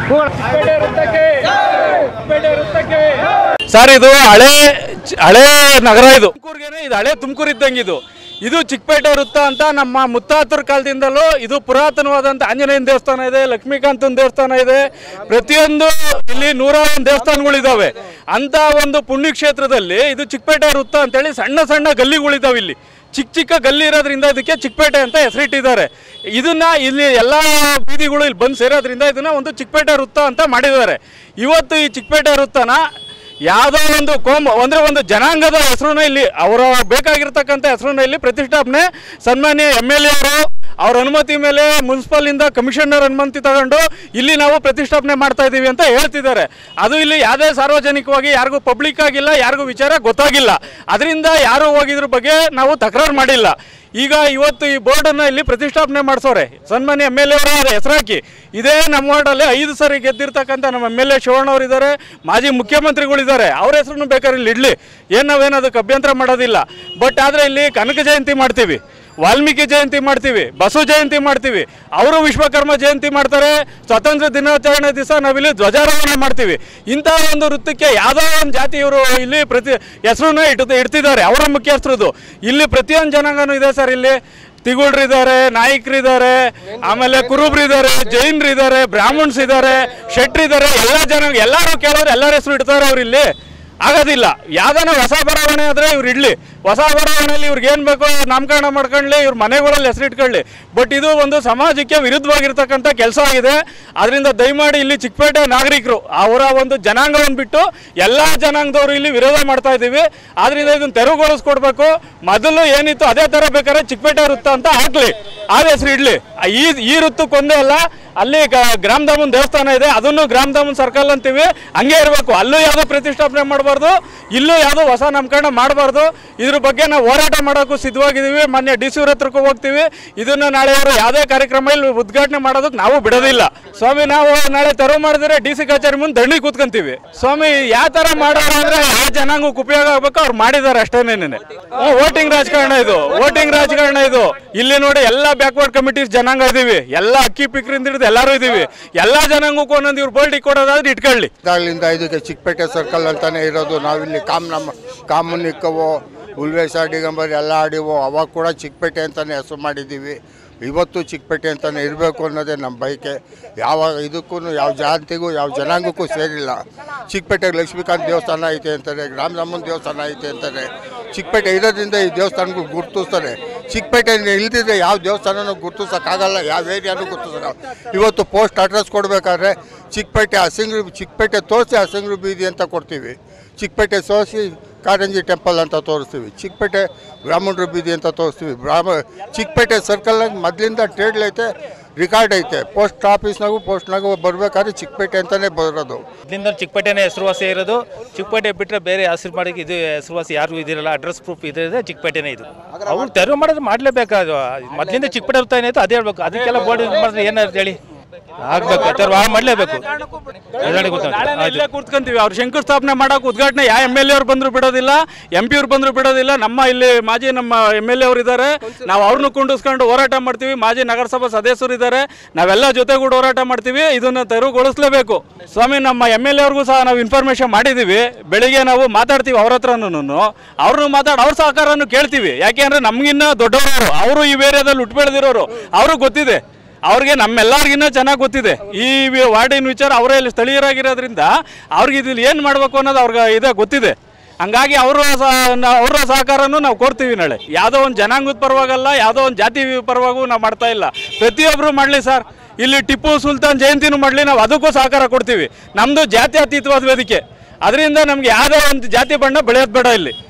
Sir ಇದು ಹಳೆ ಚ- ಹಳೆ ನಗರ ಇದು ತುಮಕೂರ್ಗೆನೆ ಇದು ಹಳೆ ತುಮಕೂರು ಇದ್ದಂಗೆ ಇದು ಇದು ಚಿಕ್ಕಪೇಟೆ ವೃತ್ತ ಅಂತ ನಮ್ಮ ಮುತ್ತಾತರ ಕಾಲದಿಂದಲೂ ಇದು ಪುರಾತನವಾದಂಥ ಆಂಜನೇಯನ ದೇವಸ್ಥಾನ ಇದೆ ಲಕ್ಷ್ಮೀಕಾಂತನ ದೇವಸ್ಥಾನ ಇದೆ ಪ್ರತಿಯೊಂದು ಇಲ್ಲಿ ನೂರ ಒಂದು ದೇವಸ್ಥಾನಗಳಿದಾವೆ ಅಂತ ಒಂದು ಪುಣ್ಯಕ್ಷೇತ್ರದಲ್ಲಿ ಇದು ಚಿಕ್ಕಪೇಟೆ ವೃತ್ತ ಅಂತೇಳಿ ಸಣ್ಣ ಸಣ್ಣ ಗಲ್ಲಿಗಳಿದಾವೆ ಇಲ್ಲಿ ಚಿಕ್ಕ ಚಿಕ್ಕ ಗಲ್ಲಿ ಇರೋದ್ರಿಂದ ಇದಕ್ಕೆ ಚಿಕ್ಕಪೇಟೆ ಅಂತ ಹೆಸರಿಟ್ಟಿದ್ದಾರೆ ಇದನ್ನ ಇಲ್ಲಿ ಎಲ್ಲ ಬೀದಿಗಳು ಇಲ್ಲಿ ಬಂದು ಸೇರೋದ್ರಿಂದ ಇದನ್ನ ಒಂದು ಚಿಕ್ಕಪೇಟೆ ವೃತ್ತ ಅಂತ ಮಾಡಿದ್ದಾರೆ ಇವತ್ತು ಈ ಚಿಕ್ಕಪೇಟೆ ವೃತ್ತನ ಯಾವುದೋ ಒಂದು ಕೋಮ ಅಂದರೆ ಒಂದು ಜನಾಂಗದ ಹೆಸರನ್ನ ಇಲ್ಲಿ ಅವರ ಬೇಕಾಗಿರ್ತಕ್ಕಂಥ ಹೆಸರನ್ನ ಇಲ್ಲಿ ಪ್ರತಿಷ್ಠಾಪನೆ ಸನ್ಮಾನ್ಯ ಎಮ್ ಎಲ್ ಎ ಅವರು ಅವ್ರ ಅನುಮತಿ ಮೇಲೆ ಮುನ್ಸಿಪಲಿಂದ ಕಮಿಷನರ್ ಅನುಮತಿ ತಗೊಂಡು ಇಲ್ಲಿ ನಾವು ಪ್ರತಿಷ್ಠಾಪನೆ ಮಾಡ್ತಾ ಇದ್ದೀವಿ ಅಂತ ಹೇಳ್ತಿದ್ದಾರೆ ಅದು ಇಲ್ಲಿ ಯಾವುದೇ ಸಾರ್ವಜನಿಕವಾಗಿ ಯಾರಿಗೂ ಪಬ್ಲಿಕ್ ಆಗಿಲ್ಲ ಯಾರಿಗೂ ವಿಚಾರ ಗೊತ್ತಾಗಿಲ್ಲ ಅದರಿಂದ ಯಾರು ಹೋಗಿದ್ರ ಬಗ್ಗೆ ನಾವು ತಕರಾರು ಮಾಡಿಲ್ಲ ಈಗ ಇವತ್ತು ಈ ಬೋರ್ಡನ್ನು ಇಲ್ಲಿ ಪ್ರತಿಷ್ಠಾಪನೆ ಮಾಡಿಸೋರೆ ಸನ್ಮಾನ್ಯ ಎಮ್ ಎಲ್ ಎ ಅವರ ಹೆಸರಾಕಿ ಇದೇ ನಮ್ಮ ವಾರ್ಡಲ್ಲಿ ಐದು ಸರಿ ಗೆದ್ದಿರ್ತಕ್ಕಂಥ ನಮ್ಮ ಎಮ್ ಎಲ್ ಎ ಶಿವಣ್ಣ ಅವರು ಇದ್ದಾರೆ ಮಾಜಿ ಮುಖ್ಯಮಂತ್ರಿಗಳಿದ್ದಾರೆ ಅವ್ರ ಹೆಸರನ್ನು ಬೇಕಾದ್ರೆ ಇಲ್ಲಿ ಇಡಲಿ ಏನು ನಾವೇನು ಅದಕ್ಕೆ ಅಭ್ಯಂತರ ಮಾಡೋದಿಲ್ಲ ಬಟ್ ಆದರೆ ಇಲ್ಲಿ ಕನಕ ಜಯಂತಿ ಮಾಡ್ತೀವಿ ವಾಲ್ಮೀಕಿ ಜಯಂತಿ ಮಾಡ್ತೀವಿ ಬಸವ ಜಯಂತಿ ಮಾಡ್ತೀವಿ ಅವರು ವಿಶ್ವಕರ್ಮ ಜಯಂತಿ ಮಾಡ್ತಾರೆ ಸ್ವಾತಂತ್ರ್ಯ ದಿನಾಚರಣೆ ದಿವಸ ನಾವಿಲ್ಲಿ ಧ್ವಜಾರೋಹಣ ಮಾಡ್ತೀವಿ ಇಂಥ ಒಂದು ವೃತ್ತಕ್ಕೆ ಯಾವುದೋ ಒಂದು ಜಾತಿಯವರು ಇಲ್ಲಿ ಪ್ರತಿ ಹೆಸರನ್ನ ಇಟ್ಟು ಇಡ್ತಿದ್ದಾರೆ ಅವರ ಮುಖ್ಯಸ್ಥರದು ಇಲ್ಲಿ ಪ್ರತಿಯೊಂದು ಜನಾಂಗನೂ ಇದೆ ಸರ್ ಇಲ್ಲಿ ತಿಗುಳ್ರಿದ್ದಾರೆ ನಾಯಕರಿದ್ದಾರೆ ಆಮೇಲೆ ಕುರುಬ್ರಿದ್ದಾರೆ ಜೈನ್ರಿದ್ದಾರೆ ಬ್ರಾಹ್ಮಣ್ಸ್ ಇದ್ದಾರೆ ಶೆಟ್ರಿದ್ದಾರೆ ಎಲ್ಲ ಜನ ಎಲ್ಲರೂ ಕೇಳೋರು ಎಲ್ಲರ ಹೆಸರು ಇಡ್ತಾರೆ ಅವ್ರು ಇಲ್ಲಿ ಆಗೋದಿಲ್ಲ ಯಾವ್ದಾನ ಹೊಸ ಬರವಣೆ ಆದ್ರೆ ಇವ್ರು ಇಡ್ಲಿ ಹೊಸ ಬರವಣೆಯಲ್ಲಿ ಇವ್ರಿಗೆ ಏನು ಬೇಕೋ ನಾಮಕರಣ ಮಾಡ್ಕೊಳ್ಳಿ ಇವ್ರ ಮನೆಗಳಲ್ಲಿ ಹೆಸರಿಟ್ಕೊಳ್ಳಿ ಬಟ್ ಇದು ಒಂದು ಸಮಾಜಕ್ಕೆ ವಿರುದ್ಧವಾಗಿರ್ತಕ್ಕಂಥ ಕೆಲಸ ಆಗಿದೆ ಅದರಿಂದ ದಯಮಾಡಿ ಇಲ್ಲಿ ಚಿಕ್ಕಪೇಟೆ ನಾಗರಿಕರು ಅವರ ಒಂದು ಜನಾಂಗವನ್ನು ಬಿಟ್ಟು ಎಲ್ಲ ಜನಾಂಗದವರು ಇಲ್ಲಿ ವಿರೋಧ ಮಾಡ್ತಾ ಇದ್ದೀವಿ ಆದ್ರಿಂದ ಇದನ್ನು ತೆರವುಗೊಳಿಸ್ಕೊಡ್ಬೇಕು ಮೊದಲು ಏನಿತ್ತು ಅದೇ ಥರ ಬೇಕಾದ್ರೆ ಚಿಕ್ಕಪೇಟೆ ವೃತ್ತ ಅಂತ ಹಾಕ್ಲಿ ಆ ಹೆಸರು ಇಡ್ಲಿ ಈ ಈ ವೃತ್ತಕ್ಕೊಂದೇ ಅಲ್ಲ ಅಲ್ಲಿ ಗ- ಗ್ರಾಮದಾಮನ್ ದೇವಸ್ಥಾನ ಇದೆ ಅದನ್ನು ಗ್ರಾಮದಾಮನ್ ಸರ್ಕಲ್ ಅಂತೀವಿ ಹಂಗೆ ಇರಬೇಕು ಅಲ್ಲೂ ಯಾವುದೋ ಪ್ರತಿಷ್ಠಾಪನೆ ಮಾಡಬಾರ್ದು ಇಲ್ಲೂ ಯಾವುದೋ ಹೊಸ ನಾಮಕರಣ ಮಾಡಬಾರ್ದು ಇದ್ರ ಬಗ್ಗೆ ನಾವು ಹೋರಾಟ ಮಾಡೋಕ್ಕೂ ಸಿದ್ಧವಾಗಿದ್ದೀವಿ ಮಾನ್ಯ ಡಿ ಸಿ ಅವ್ರ ಹತ್ರಕ್ಕೂ ಹೋಗ್ತೀವಿ ಇದನ್ನ ನಾಳೆ ಅವರು ಯಾವುದೇ ಕಾರ್ಯಕ್ರಮ ಇಲ್ಲಿ ಉದ್ಘಾಟನೆ ಮಾಡೋದಕ್ಕೆ ನಾವು ಬಿಡೋದಿಲ್ಲ ಸ್ವಾಮಿ ನಾವು ನಾಳೆ ತೆರವು ಮಾಡಿದ್ರೆ ಡಿ ಸಿ ಕಚೇರಿ ಮುಂದೆ ದಂಡಿ ಕೂತ್ಕೊಂತೀವಿ ಸ್ವಾಮಿ ಯಾವ ಥರ ಮಾಡೋರು ಅಂದ್ರೆ ಯಾವ ಜನಾಂಗಕ್ಕೆ ಉಪಯೋಗ ಆಗ್ಬೇಕು ಅವ್ರು ಮಾಡಿದ್ದಾರೆ ಅಷ್ಟೇನೇನೆ ವೋಟಿಂಗ್ ರಾಜಕಾರಣ ಇದು ವೋಟಿಂಗ್ ರಾಜಕಾರಣ ಇದು ಇಲ್ಲಿ ನೋಡಿ ಎಲ್ಲ ಬ್ಯಾಕ್ವರ್ಡ್ ಕಮಿಟೀಸ್ ಜನಾಂಗ ಇದೀವಿ ಎಲ್ಲ ಅಕ್ಕಿ ಪಿಕ್ರಿಂದ ಹಿಡಿದು ಎಲ್ಲರೂ ಇದೀವಿ ಎಲ್ಲ ಜನಾಂಗಕ್ಕೂ ಒಂದೊಂದು ಇವ್ರು ಬೋಲ್ಟ್ ಇಟ್ಕೊಡೋದಾದ್ರೆ ಇಟ್ಕೊಳ್ಳಿ ಇದಾಗಲಿಂದ ಇದಕ್ಕೆ ಚಿಕ್ಕಪೇಟೆ ಸರ್ಕಲ್ ಅಂತಾನೆ ಇರೋದು ನಾವಿಲ್ಲಿ ಕಾಮ್ ನಮ್ಮ ಕಾಮನಿಕ್ಕವೋ ಉಲ್ವೇಶ ದಿಗಂಬರ್ ಎಲ್ಲ ಆಡಿವೋ ಅವಾಗ ಕೂಡ ಚಿಕ್ಕಪೇಟೆ ಅಂತಾನೆ ಹೆಸರು ಮಾಡಿದ್ದೀವಿ ಇವತ್ತು ಚಿಕ್ಕಪೇಟೆ ಅಂತಾನೆ ಇರಬೇಕು ಅನ್ನೋದೇ ನಮ್ಮ ಬಯಕೆ ಯಾವ ಇದಕ್ಕೂ ಯಾವ ಜಾತಿಗೂ ಯಾವ ಜನಾಂಗಕ್ಕೂ ಸೇರಿಲ್ಲ ಚಿಕ್ಕಪೇಟೆಗೆ ಲಕ್ಷ್ಮೀಕಾಂತ್ ದೇವಸ್ಥಾನ ಐತೆ ಅಂತಾರೆ ಗ್ರಾಮದಮ್ಮನ ದೇವಸ್ಥಾನ ಐತೆ ಅಂತಾರೆ ಚಿಕ್ಕಪೇಟೆ ಇರೋದ್ರಿಂದ ಈ ದೇವಸ್ಥಾನಗಳು ಗುರುತಿಸ್ತಾರೆ ಚಿಕ್ಕಪೇಟೆ ಇಲ್ದಿದ್ರೆ ಯಾವ ದೇವಸ್ಥಾನನೂ ಗುರುತಿಸೋಕ್ಕಾಗಲ್ಲ ಯಾವ ಏರಿಯಾನು ಗುರುತಿಸೋಕ್ಕಾಗಲ್ಲ ಇವತ್ತು ಪೋಸ್ಟ್ ಅಡ್ರೆಸ್ ಕೊಡಬೇಕಾದ್ರೆ ಚಿಕ್ಕಪೇಟೆ ಹಸಿಂಗ್ರು ಚಿಕ್ಕಪೇಟೆ ತೋರಿಸಿ ಹಸಿಂಗ್ರು ಬೀದಿ ಅಂತ ಕೊಡ್ತೀವಿ ಚಿಕ್ಕಪೇಟೆ ತೋರಿಸಿ ಕಾರಂಜಿ ಟೆಂಪಲ್ ಅಂತ ತೋರಿಸ್ತೀವಿ ಚಿಕ್ಕಪೇಟೆ ಬ್ರಾಹ್ಮಣರು ಬೀದಿ ಅಂತ ತೋರಿಸ್ತೀವಿ ಬ್ರಾಹ್ಮ ಚಿಕ್ಕಪೇಟೆ ಸರ್ಕಲ್ನಾಗ ಮೊದಲಿಂದ ಟ್ರೇಡ್ ಐತೆ ರಿಕಾರ್ಡ್ ಐತೆ ಪೋಸ್ಟ್ ಆಫೀಸ್ನಾಗೂ ಪೋಸ್ಟ್ನಾಗೂ ಬರಬೇಕಾದ್ರೆ ಚಿಕ್ಕಪೇಟೆ ಅಂತಲೇ ಬರೋದು ಮೊದಲಿಂದ ಚಿಕ್ಕಪೇಟೆನೇ ಹೆಸರುವಾಸಿ ಇರೋದು ಚಿಕ್ಕಪೇಟೆ ಬಿಟ್ಟರೆ ಬೇರೆ ಹೆಸರು ಮಾಡಿ ಇದು ಹೆಸರುವಾಸಿ ಯಾರಿಗೂ ಇದಿರಲ್ಲ ಅಡ್ರೆಸ್ ಪ್ರೂಫ್ ಇದೆ ಚಿಕ್ಕಪೇಟೆನೇ ಇದು ಅವ್ರು ತೆರವು ಮಾಡಿದ್ರೆ ಮಾಡಲೇಬೇಕಾದು ಮೊದಲಿಂದ ಚಿಕ್ಕಪೇಟೆ ಇರ್ತಾ ಏನಾಯ್ತು ಅದೇ ಹೇಳ್ಬೇಕು ಅದಕ್ಕೆಲ್ಲ ಬೋರ್ಡ್ ಇದು ಮಾಡಿದ್ರೆ ಏನಾದ್ರು ಹೇಳಿ ಆಗ್ಬೇಕು ತೆರವು ಮಾಡಲೇಬೇಕು ಎಲ್ಲರಿಗೂ ಗೊತ್ತಾಗ್ತದೆ. ನಾಳೆ ಆಯ್ತು. ಇಲ್ಲೇ ಕೂತ್ಕೊಂತೀವಿ ಅವ್ರು ಶಂಕುಸ್ಥಾಪನೆ ಮಾಡಕ್ ಉದ್ಘಾಟನೆ ಯಾವ ಎಮ್ ಎಲ್ ಎ ಅವ್ರು ಬಂದ್ರು ಬಿಡೋದಿಲ್ಲ ಎಂ ಪಿ ಅವ್ರು ಬಂದ್ರು ಬಿಡೋದಿಲ್ಲ ನಮ್ಮ ಇಲ್ಲಿ ಮಾಜಿ ನಮ್ಮ ಎಮ್ ಎಲ್ ಎ ಅವ್ರು ಇದ್ದಾರೆ ನಾವು ಅವ್ರನ್ನ ಕುಂಡಿಸ್ಕೊಂಡು ಹೋರಾಟ ಮಾಡ್ತೀವಿ ಮಾಜಿ ನಗರಸಭಾ ಸದಸ್ಯರು ಇದ್ದಾರೆ ನಾವೆಲ್ಲ ಜೊತೆಗೂಡಿ ಹೋರಾಟ ಮಾಡ್ತೀವಿ ಇದನ್ನ ತೆರವುಗೊಳಿಸ್ಲೇಬೇಕು ಸ್ವಾಮಿ ನಮ್ಮ ಎಮ್ ಎಲ್ ಎ ಅವ್ರಿಗೂ ಸಹ ನಾವು ಇನ್ಫಾರ್ಮೇಶನ್ ಮಾಡಿದ್ದೀವಿ ಬೆಳಿಗ್ಗೆ ನಾವು ಮಾತಾಡ್ತೀವಿ ಅವ್ರ ಹತ್ರನೂ ಅವ್ರನ್ನು ಮಾತಾಡಿ ಅವ್ರ ಸಹಕಾರನು ಕೇಳ್ತೀವಿ ಯಾಕೆ ಅಂದ್ರೆ ನಮ್ಗಿನ್ನ ದೊಡ್ಡವರು ಅವರು ಈ ಏರಿಯಾದಲ್ಲಿ ಹುಟ್ಟು ಬೆಳೆದಿರೋರು ಅವ್ರಿಗೆ ಗೊತ್ತಿದೆ ಅವ್ರಿಗೆ ನಮ್ಮೆಲ್ಲರಿಗಿನ್ನ ಚೆನ್ನಾಗಿ ಗೊತ್ತಿದೆ ಈ ವಿ- ವಾರ್ಡಿನ ವಿಚಾರ ಅವರೇ ಇಲ್ಲಿ ಸ್ಥಳೀಯರಾಗಿರೋದ್ರಿಂದ ಅವ್ರಿಗೆ ಇದಿಲ್ಲಿ ಏನು ಮಾಡಬೇಕು ಅನ್ನೋದು ಅವ್ರಿಗೆ ಇದೆ ಗೊತ್ತಿದೆ ಹಂಗಾಗಿ ಅವರ ಅವರ ಸಹಕಾರನೂ ನಾವು ಕೋರ್ತೀವಿ ನಾಳೆ ಯಾವುದೋ ಒಂದು ಜನಾಂಗದ ಪರವಾಗಲ್ಲ ಯಾವುದೋ ಒಂದು ಜಾತಿ ಪರವಾಗೂ ನಾವು ಮಾಡ್ತಾ ಇಲ್ಲ ಪ್ರತಿಯೊಬ್ಬರು ಮಾಡಲಿ ಸರ್ ಇಲ್ಲಿ ಟಿಪ್ಪು ಸುಲ್ತಾನ್ ಜಯಂತಿನೂ ಮಾಡಲಿ ನಾವು ಅದಕ್ಕೂ ಸಹಕಾರ ಕೊಡ್ತೀವಿ ನಮ್ಮದು ಜಾತ್ಯತೀತವಾದ ವೇದಿಕೆ ಅದರಿಂದ ನಮ್ಗೆ ಯಾವುದೋ ಒಂದು ಜಾತಿ ಬಣ್ಣ ಬೆಳೆಯೋದು ಬೇಡ ಇಲ್ಲಿ